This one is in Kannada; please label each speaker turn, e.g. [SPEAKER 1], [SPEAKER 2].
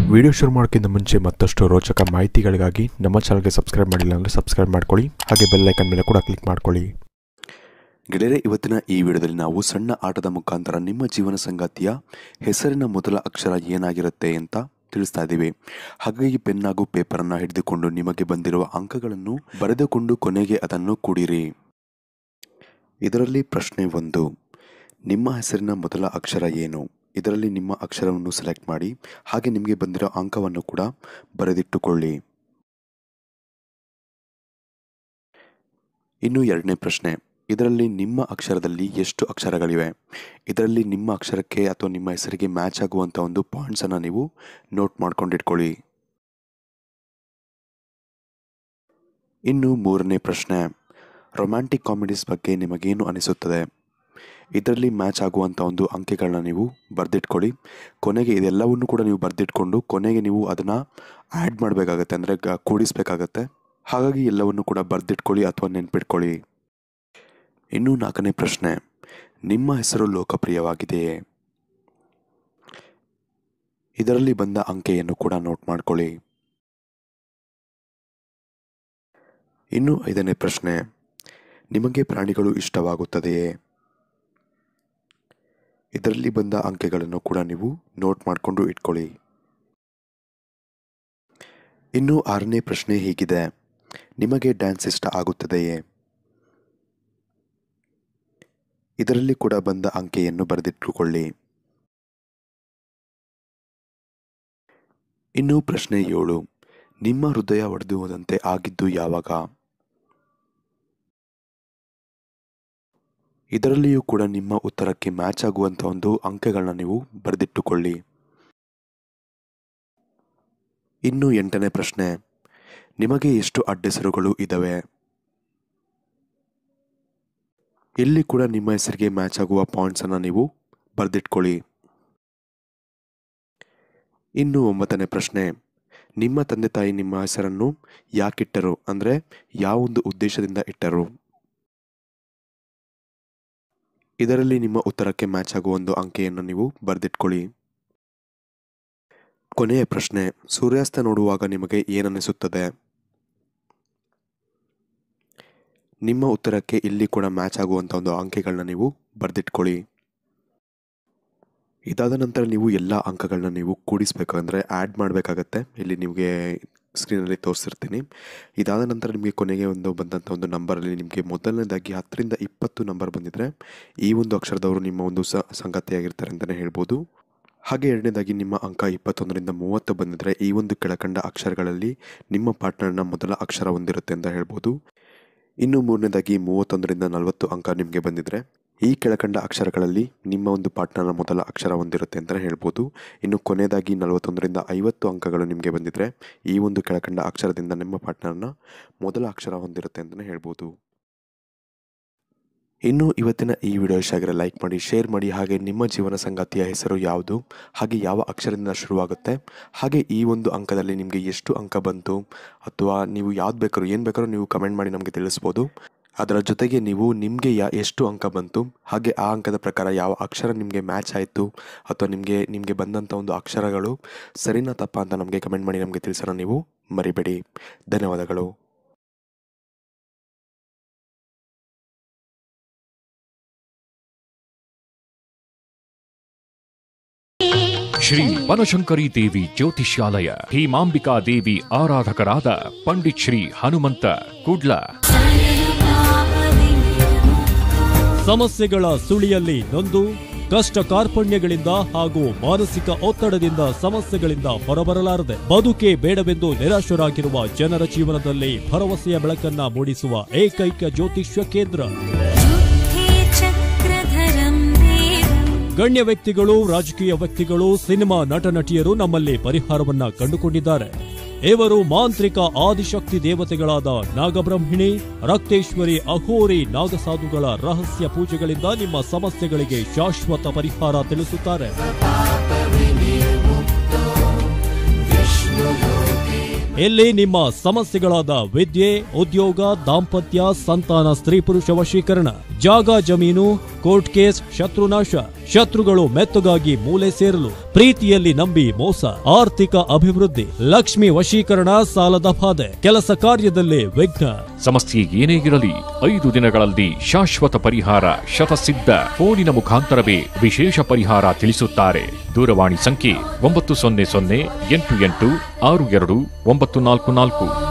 [SPEAKER 1] ವಿಡಿಯೋ ಶುರು ಮಾಡೋಕ್ಕಿಂತ ಮುಂಚೆ ಮತ್ತಷ್ಟು ರೋಚಕ ಮಾಹಿತಿಗಳಿಗಾಗಿ ನಮ್ಮ ಚಾನಲ್ಗೆ ಸಬ್ಸ್ಕ್ರೈಬ್ ಮಾಡಿಲ್ಲ ಅಂದರೆ ಸಬ್ಸ್ಕ್ರೈಬ್ ಮಾಡ್ಕೊಳ್ಳಿ ಹಾಗೆ ಬೆಲ್ ಐಕನ್ ಮೇಲೆ ಕೂಡ ಕ್ಲಿಕ್ ಮಾಡ್ಕೊಳ್ಳಿ
[SPEAKER 2] ಗೆಳೆಯರೆ ಇವತ್ತಿನ ಈ ವಿಡಿಯೋದಲ್ಲಿ ನಾವು ಸಣ್ಣ ಆಟದ ಮುಖಾಂತರ ನಿಮ್ಮ ಜೀವನ ಸಂಗಾತಿಯ ಹೆಸರಿನ ಮೊದಲ ಅಕ್ಷರ ಏನಾಗಿರುತ್ತೆ ಅಂತ ತಿಳಿಸ್ತಾ ಇದ್ದೀವಿ ಹಾಗಾಗಿ ಪೆನ್ ಹಾಗೂ ಪೇಪರನ್ನು ಹಿಡಿದುಕೊಂಡು ನಿಮಗೆ ಬಂದಿರುವ ಅಂಕಗಳನ್ನು ಬರೆದುಕೊಂಡು ಕೊನೆಗೆ ಅದನ್ನು ಕೂಡಿರಿ ಇದರಲ್ಲಿ ಪ್ರಶ್ನೆ ಒಂದು ನಿಮ್ಮ ಹೆಸರಿನ ಮೊದಲ ಅಕ್ಷರ ಏನು ಇದರಲ್ಲಿ ನಿಮ್ಮ ಅಕ್ಷರವನ್ನು ಸೆಲೆಕ್ಟ್ ಮಾಡಿ ಹಾಗೆ ನಿಮಗೆ ಬಂದಿರೋ ಅಂಕವನ್ನು ಕೂಡ ಬರೆದಿಟ್ಟುಕೊಳ್ಳಿ ಇನ್ನು ಎರಡನೇ ಪ್ರಶ್ನೆ ಇದರಲ್ಲಿ ನಿಮ್ಮ ಅಕ್ಷರದಲ್ಲಿ ಎಷ್ಟು ಅಕ್ಷರಗಳಿವೆ ಇದರಲ್ಲಿ ನಿಮ್ಮ ಅಕ್ಷರಕ್ಕೆ ಅಥವಾ ನಿಮ್ಮ ಹೆಸರಿಗೆ ಮ್ಯಾಚ್ ಆಗುವಂಥ ಒಂದು ಪಾಯಿಂಟ್ಸನ್ನು ನೀವು ನೋಟ್ ಮಾಡ್ಕೊಂಡಿಟ್ಕೊಳ್ಳಿ ಇನ್ನು ಮೂರನೇ ಪ್ರಶ್ನೆ ರೊಮ್ಯಾಂಟಿಕ್ ಕಾಮಿಡೀಸ್ ಬಗ್ಗೆ ನಿಮಗೇನು ಅನಿಸುತ್ತದೆ ಇದರಲ್ಲಿ ಮ್ಯಾಚ್ ಆಗುವಂಥ ಒಂದು ಅಂಕೆಗಳನ್ನ ನೀವು ಬರೆದಿಟ್ಕೊಳ್ಳಿ ಕೊನೆಗೆ ಇದೆಲ್ಲವನ್ನು ಕೂಡ ನೀವು ಬರೆದಿಟ್ಕೊಂಡು ಕೊನೆಗೆ ನೀವು ಅದನ್ನು ಆ್ಯಡ್ ಮಾಡಬೇಕಾಗತ್ತೆ ಅಂದರೆ ಕೂಡಿಸ್ಬೇಕಾಗತ್ತೆ ಹಾಗಾಗಿ ಎಲ್ಲವನ್ನು ಕೂಡ ಬರೆದಿಟ್ಕೊಳ್ಳಿ ಅಥವಾ ನೆನ್ಪಿಟ್ಕೊಳ್ಳಿ ಇನ್ನು ನಾಲ್ಕನೇ ಪ್ರಶ್ನೆ ನಿಮ್ಮ ಹೆಸರು ಲೋಕಪ್ರಿಯವಾಗಿದೆಯೇ ಇದರಲ್ಲಿ ಬಂದ ಅಂಕೆಯನ್ನು ಕೂಡ ನೋಟ್ ಮಾಡ್ಕೊಳ್ಳಿ ಇನ್ನು ಐದನೇ ಪ್ರಶ್ನೆ ನಿಮಗೆ ಪ್ರಾಣಿಗಳು ಇಷ್ಟವಾಗುತ್ತದೆಯೇ ಇದರಲ್ಲಿ ಬಂದ ಅಂಕೆಗಳನ್ನು ಕೂಡ ನೀವು ನೋಟ್ ಮಾಡಿಕೊಂಡು ಇಟ್ಕೊಳ್ಳಿ ಇನ್ನು ಆರನೇ ಪ್ರಶ್ನೆ ಹೀಗಿದೆ ನಿಮಗೆ ಡ್ಯಾನ್ಸ್ ಇಷ್ಟ ಆಗುತ್ತದೆಯೇ ಇದರಲ್ಲಿ ಕೂಡ ಬಂದ ಅಂಕೆಯನ್ನು ಬರೆದಿಟ್ಟುಕೊಳ್ಳಿ ಇನ್ನು ಪ್ರಶ್ನೆ ಏಳು ನಿಮ್ಮ ಹೃದಯ ಒಡೆದು ಹೋದಂತೆ ಆಗಿದ್ದು ಯಾವಾಗ ಇದರಲ್ಲಿಯೂ ಕೂಡ ನಿಮ್ಮ ಉತ್ತರಕ್ಕೆ ಮ್ಯಾಚ್ ಆಗುವಂಥ ಒಂದು ಅಂಕೆಗಳನ್ನ ನೀವು ಬರೆದಿಟ್ಟುಕೊಳ್ಳಿ ಇನ್ನು ಎಂಟನೇ ಪ್ರಶ್ನೆ ನಿಮಗೆ ಎಷ್ಟು ಅಡ್ಡೆಸರುಗಳು ಇದ್ದಾವೆ ಇಲ್ಲಿ ಕೂಡ ನಿಮ್ಮ ಹೆಸರಿಗೆ ಮ್ಯಾಚ್ ಆಗುವ ಪಾಯಿಂಟ್ಸನ್ನು ನೀವು ಬರೆದಿಟ್ಕೊಳ್ಳಿ ಇನ್ನು ಒಂಬತ್ತನೇ ಪ್ರಶ್ನೆ ನಿಮ್ಮ ತಂದೆ ತಾಯಿ ನಿಮ್ಮ ಹೆಸರನ್ನು ಯಾಕಿಟ್ಟರು ಅಂದರೆ ಯಾವೊಂದು ಉದ್ದೇಶದಿಂದ ಇಟ್ಟರು ಇದರಲ್ಲಿ ನಿಮ್ಮ ಉತ್ತರಕ್ಕೆ ಮ್ಯಾಚ್ ಆಗುವ ಒಂದು ಅಂಕೆಯನ್ನು ನೀವು ಬರೆದಿಟ್ಕೊಳ್ಳಿ ಕೊನೆಯ ಪ್ರಶ್ನೆ ಸೂರ್ಯಾಸ್ತ ನೋಡುವಾಗ ನಿಮಗೆ ಏನನ್ನಿಸುತ್ತದೆ ನಿಮ್ಮ ಉತ್ತರಕ್ಕೆ ಇಲ್ಲಿ ಕೂಡ ಮ್ಯಾಚ್ ಆಗುವಂಥ ಒಂದು ಅಂಕೆಗಳನ್ನ ನೀವು ಬರೆದಿಟ್ಕೊಳ್ಳಿ ಇದಾದ ನಂತರ ನೀವು ಎಲ್ಲ ಅಂಕಗಳನ್ನ ನೀವು ಕೂಡಿಸ್ಬೇಕು ಅಂದರೆ ಆ್ಯಡ್ ಮಾಡಬೇಕಾಗತ್ತೆ ಇಲ್ಲಿ ನಿಮಗೆ ಸ್ಕ್ರೀನಲ್ಲಿ ತೋರಿಸಿರ್ತೀನಿ ಇದಾದ ನಂತರ ನಿಮಗೆ ಕೊನೆಗೆ ಒಂದು ಬಂದಂಥ ಒಂದು ನಂಬರಲ್ಲಿ ನಿಮಗೆ ಮೊದಲನೇದಾಗಿ ಹತ್ತರಿಂದ ಇಪ್ಪತ್ತು ನಂಬರ್ ಬಂದಿದ್ದರೆ ಈ ಒಂದು ಅಕ್ಷರದವರು ನಿಮ್ಮ ಒಂದು ಸ ಸಂಗತಿಯಾಗಿರ್ತಾರೆ ಅಂತಲೇ ಹೇಳ್ಬೋದು ಹಾಗೆ ಎರಡನೇದಾಗಿ ನಿಮ್ಮ ಅಂಕ ಇಪ್ಪತ್ತೊಂದರಿಂದ ಮೂವತ್ತು ಬಂದಿದ್ದರೆ ಈ ಒಂದು ಕೆಳಕಂಡ ಅಕ್ಷರಗಳಲ್ಲಿ ನಿಮ್ಮ ಪಾರ್ಟ್ನರ್ನ ಮೊದಲ ಅಕ್ಷರ ಹೊಂದಿರುತ್ತೆ ಅಂತ ಹೇಳ್ಬೋದು ಇನ್ನು ಮೂರನೇದಾಗಿ ಮೂವತ್ತೊಂದರಿಂದ ನಲವತ್ತು ಅಂಕ ನಿಮಗೆ ಬಂದಿದ್ದರೆ ಈ ಕೆಳಕಂಡ ಅಕ್ಷರಗಳಲ್ಲಿ ನಿಮ್ಮ ಒಂದು ಪಾರ್ಟ್ನರ್ನ ಮೊದಲ ಅಕ್ಷರ ಹೊಂದಿರುತ್ತೆ ಅಂತಲೇ ಹೇಳ್ಬೋದು ಇನ್ನು ಕೊನೆಯದಾಗಿ ನಲವತ್ತೊಂದರಿಂದ ಐವತ್ತು ಅಂಕಗಳು ನಿಮಗೆ ಬಂದಿದ್ದರೆ ಈ ಒಂದು ಕೆಳಕಂಡ ಅಕ್ಷರದಿಂದ ನಿಮ್ಮ ಪಾರ್ಟ್ನರ್ನ ಮೊದಲ ಅಕ್ಷರ ಹೊಂದಿರುತ್ತೆ ಅಂತಲೇ ಹೇಳ್ಬೋದು ಇನ್ನು ಇವತ್ತಿನ ಈ ವಿಡಿಯೋ ಇಷ್ಟ ಆಗಿರೋ ಲೈಕ್ ಮಾಡಿ ಶೇರ್ ಮಾಡಿ ಹಾಗೆ ನಿಮ್ಮ ಜೀವನ ಸಂಗಾತಿಯ ಹೆಸರು ಯಾವುದು ಹಾಗೆ ಯಾವ ಅಕ್ಷರದಿಂದ ಶುರುವಾಗುತ್ತೆ ಹಾಗೆ ಈ ಒಂದು ಅಂಕದಲ್ಲಿ ನಿಮಗೆ ಎಷ್ಟು ಅಂಕ ಬಂತು ಅಥವಾ ನೀವು ಯಾವ್ದು ಬೇಕಾದ್ರೂ ಏನು ಬೇಕಾದ್ರೂ ನೀವು ಕಮೆಂಟ್ ಮಾಡಿ ನಮಗೆ ತಿಳಿಸ್ಬೋದು ಅದರ ಜೊತೆಗೆ ನೀವು ನಿಮಗೆ ಯಾ ಎಷ್ಟು ಅಂಕ ಬಂತು ಹಾಗೆ ಆ ಅಂಕದ ಪ್ರಕಾರ ಯಾವ ಅಕ್ಷರ ನಿಮಗೆ ಮ್ಯಾಚ್ ಆಯಿತು ಅಥವಾ ನಿಮಗೆ ನಿಮಗೆ ಬಂದಂಥ ಒಂದು ಅಕ್ಷರಗಳು ಸರಿನಾ ತಪ್ಪ ಅಂತ ನಮಗೆ ಕಮೆಂಟ್ ಮಾಡಿ ನಮಗೆ ತಿಳಿಸೋಣ ನೀವು ಮರಿಬೇಡಿ ಧನ್ಯವಾದಗಳು
[SPEAKER 3] ಶ್ರೀ ಬನಶಂಕರಿ ದೇವಿ ಜ್ಯೋತಿಷ್ಯಾಲಯ ಭೀಮಾಂಬಿಕಾ ದೇವಿ ಆರಾಧಕರಾದ ಪಂಡಿತ್ ಶ್ರೀ ಹನುಮಂತ ಕುಡ್ಲ
[SPEAKER 4] ಸಮಸ್ಯೆಗಳ ಸುಳಿಯಲ್ಲಿ ನೊಂದು ಕಷ್ಟ ಕಾರ್ಪಣ್ಯಗಳಿಂದ ಹಾಗೂ ಮಾನಸಿಕ ಒತ್ತಡದಿಂದ ಸಮಸ್ಯೆಗಳಿಂದ ಹೊರಬರಲಾರದೆ ಬದುಕೆ ಬೇಡವೆಂದು ನಿರಾಶರಾಗಿರುವ ಜನರ ಜೀವನದಲ್ಲಿ ಭರವಸೆಯ ಬೆಳಕನ್ನ ಮೂಡಿಸುವ ಏಕೈಕ ಜ್ಯೋತಿಷ್ಯ ಕೇಂದ್ರ
[SPEAKER 5] युद्धे चक्रधरं देवम्
[SPEAKER 4] ಗಣ್ಯ ವ್ಯಕ್ತಿಗಳು ರಾಜಕೀಯ ವ್ಯಕ್ತಿಗಳು ಸಿನಿಮಾ ನಟ ನಟಿಯರು ನಮ್ಮಲ್ಲಿ ಪರಿಹಾರವನ್ನ ಕಂಡುಕೊಂಡಿದ್ದಾರೆ ಇವರು ಮಾಂತ್ರಿಕ ಆದಿಶಕ್ತಿ ದೇವತೆಗಳಾದ ನಾಗಬ್ರಹ್ಮಿಣಿ ರಕ್ತೇಶ್ವರಿ ಅಘೋರಿ ನಾಗಸಾಧುಗಳ ರಹಸ್ಯ ಪೂಜೆಗಳಿಂದ ನಿಮ್ಮ ಸಮಸ್ಯೆಗಳಿಗೆ ಶಾಶ್ವತ ಪರಿಹಾರ ತಿಳಿಸುತ್ತಾರೆ ಇಲ್ಲಿ ನಿಮ್ಮ ಸಮಸ್ಯೆಗಳಾದ ವಿದ್ಯೆ ಉದ್ಯೋಗ ದಾಂಪತ್ಯ ಸಂತಾನ ಸ್ತ್ರೀ ಪುರುಷ ವಶೀಕರಣ ಜಾಗ ಜಮೀನು ಕೋರ್ಟ್ ಕೇಸ್ ಶತ್ರುನಾಶ ಶತ್ರುಗಳು ಮೆತ್ತಗಾಗಿ ಮೂಲೆ ಸೇರಲು ಪ್ರೀತಿಯಲ್ಲಿ ನಂಬಿ ಮೋಸ ಆರ್ಥಿಕ ಅಭಿವೃದ್ಧಿ ಲಕ್ಷ್ಮಿ ವಶೀಕರಣ ಸಾಲದ ಬಾಧೆ ಕೆಲಸ ಕಾರ್ಯದಲ್ಲಿ ವಿಘ್ನ
[SPEAKER 3] ಸಮಸ್ಯೆ ಏನೇ ಇರಲಿ ಐದು ದಿನಗಳಲ್ಲಿ ಶಾಶ್ವತ ಪರಿಹಾರ ಶತಸಿದ್ಧ ಫೋನಿನ ಮುಖಾಂತರವೇ ವಿಶೇಷ ಪರಿಹಾರ ತಿಳಿಸುತ್ತಾರೆ ದೂರವಾಣಿ ಸಂಖ್ಯೆ ಒಂಬತ್ತು ಸೊನ್ನೆ ಸೊನ್ನೆ ಎಂಟು ಎಂಟು ಆರು ಎರಡು ಒಂಬತ್ತು ನಾಲ್ಕು ನಾಲ್ಕು